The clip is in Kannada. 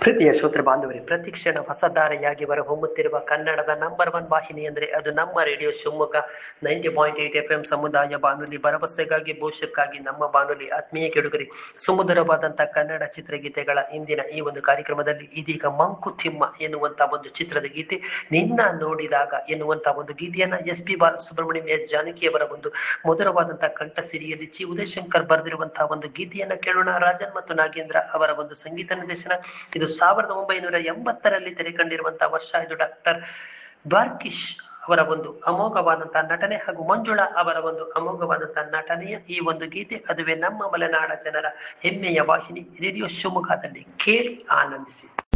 ಪ್ರೀತಿಯ ಶ್ರೋತೃ ಬಾಂಧವರೇ ಪ್ರತಿಕ್ಷಣ ಹೊಸಧಾರೆಯಾಗಿ ಹೊಮ್ಮುತ್ತಿರುವ ಕನ್ನಡದ ನಂಬರ್ ಒನ್ ವಾಹಿನಿ ಅಂದರೆ ಅದು ನಮ್ಮ radio Shivamogga ninety point eight F M ಸಮುದಾಯ ಬಾನುಲಿ ಭರವಸೆಗಾಗಿ ಭವಿಷ್ಯಕ್ಕಾಗಿ ನಮ್ಮ ಬಾನುಲಿ ಆತ್ಮೀಯ ಕೆಡುಗರಿ ಸುಮಧುರವಾದಂತಹ ಕನ್ನಡ ಚಿತ್ರಗೀತೆಗಳ ಇಂದಿನ ಈ ಒಂದು ಕಾರ್ಯಕ್ರಮದಲ್ಲಿ ಇದೀಗ ಮಂಕುತಿಮ್ಮ ಎನ್ನುವಂತ ಒಂದು ಚಿತ್ರದ ಗೀತೆ ನಿನ್ನ ನೋಡಿದಾಗ ಎನ್ನುವಂತ ಒಂದು ಗೀತೆಯನ್ನ ಎಸ್ ಪಿ ಬಾಲಸುಬ್ರಹ್ಮಣ್ಯಂ ಎಸ್ ಜಾನಕಿಯವರ ಒಂದು ಮಧುರವಾದಂತಹ ಕಂಠ ಸಿರಿಯಲ್ಲಿ ಚಿ ಉದಯಶಂಕರ್ ಬರೆದಿರುವಂತಹ ಒಂದು ಗೀತೆಯನ್ನ ಕೇಳೋಣ ರಾಜನ್ ಮತ್ತು ನಾಗೇಂದ್ರ ಅವರ ಒಂದು ಸಂಗೀತ ನಿರ್ದೇಶನ ಇದು ಸಾವಿರದ ಒಂಬೈನೂರ ಎಂಬತ್ತರಲ್ಲಿ ತೆರೆ ಕಂಡಿರುವಂತಹ ವರ್ಷ ಇದು ಡಾಕ್ಟರ್ ದ್ವಾರ್ಕಿಶ್ ಅವರ ಒಂದು ಅಮೋಘವಾದಂತಹ ನಟನೆ ಹಾಗೂ ಮಂಜುಳಾ ಅವರ ಒಂದು ಅಮೋಘವಾದಂತಹ ನಟನೆಯ ಈ ಒಂದು ಗೀತೆ ಅದುವೇ ನಮ್ಮ ಮಲೆನಾಡ ಜನರ ಹೆಮ್ಮೆಯ ವಾಹಿನಿ ರೇಡಿಯೋ ಶಿವಮೊಗ್ಗದಲ್ಲಿ ಕೇಳಿ ಆನಂದಿಸಿ